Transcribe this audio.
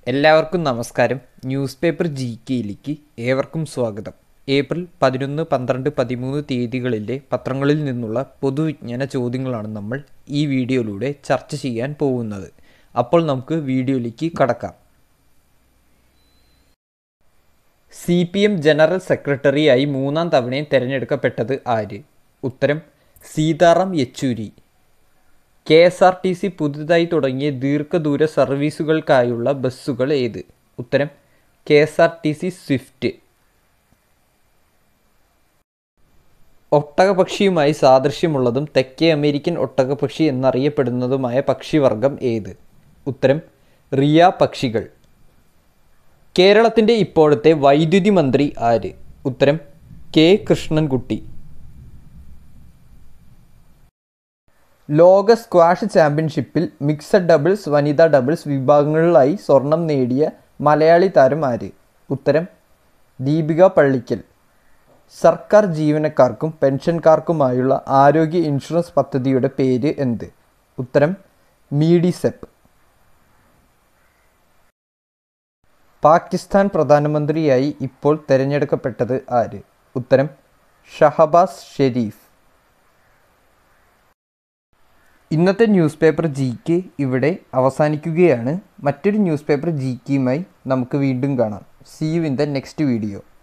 എല്ലാവർക്കും നമസ്കാരം news paper G കെയിലേക്ക് ഏവർക്കും സ്വാഗതം ഏപ്രിൽ പതിനൊന്ന് പന്ത്രണ്ട് പതിമൂന്ന് തീയതികളിലെ പത്രങ്ങളിൽ നിന്നുള്ള പൊതുവിജ്ഞാന ചോദ്യങ്ങളാണ് നമ്മൾ ഈ വീഡിയോയിലൂടെ ചർച്ച ചെയ്യാൻ പോകുന്നത് അപ്പോൾ നമുക്ക് വീഡിയോയിലേക്ക് കടക്കാം സി പി എം ജനറൽ സെക്രട്ടറിയായി മൂന്നാം തവണയും തിരഞ്ഞെടുക്കപ്പെട്ടത് ആര് ഉത്തരം Sitaram Yechury K S R T C പുതുതായി തുടങ്ങിയ ദീർഘദൂര സർവീസുകൾക്കായുള്ള ബസ്സുകൾ ഏത് ഉത്തരം K S R T C Swift ഒട്ടകപക്ഷിയുമായി സാദൃശ്യമുള്ളതും തെക്കേ അമേരിക്കൻ ഒട്ടകപക്ഷി എന്നറിയപ്പെടുന്നതുമായ പക്ഷിവർഗം ഏത് ഉത്തരം റിയ പക്ഷികൾ കേരളത്തിൻ്റെ ഇപ്പോഴത്തെ വൈദ്യുതി മന്ത്രി ആര് ഉത്തരം കെ കൃഷ്ണൻകുട്ടി ലോക സ്ക്വാഷ് ചാമ്പ്യൻഷിപ്പിൽ മിക്സഡ് ഡബിൾസ് വനിതാ ഡബിൾസ് വിഭാഗങ്ങളിലായി സ്വർണം നേടിയ മലയാളി താരം ആര് ഉത്തരം ദീപിക പള്ളിക്കൽ സർക്കാർ ജീവനക്കാർക്കും പെൻഷൻകാർക്കുമായുള്ള ആരോഗ്യ ഇൻഷുറൻസ് പദ്ധതിയുടെ പേര് എന്ത് ഉത്തരം മീഡിസെപ്പ് പാകിസ്ഥാൻ പ്രധാനമന്ത്രിയായി ഇപ്പോൾ തിരഞ്ഞെടുക്കപ്പെട്ടത് ആര് ഉത്തരം ഷഹബാസ് ഷെരീഫ് ഇന്നത്തെ ന്യൂസ് പേപ്പർ ജി കെ ഇവിടെ അവസാനിക്കുകയാണ് മറ്റൊരു ന്യൂസ് പേപ്പർ ജി കെയുമായി നമുക്ക് വീണ്ടും കാണാം see you in the next video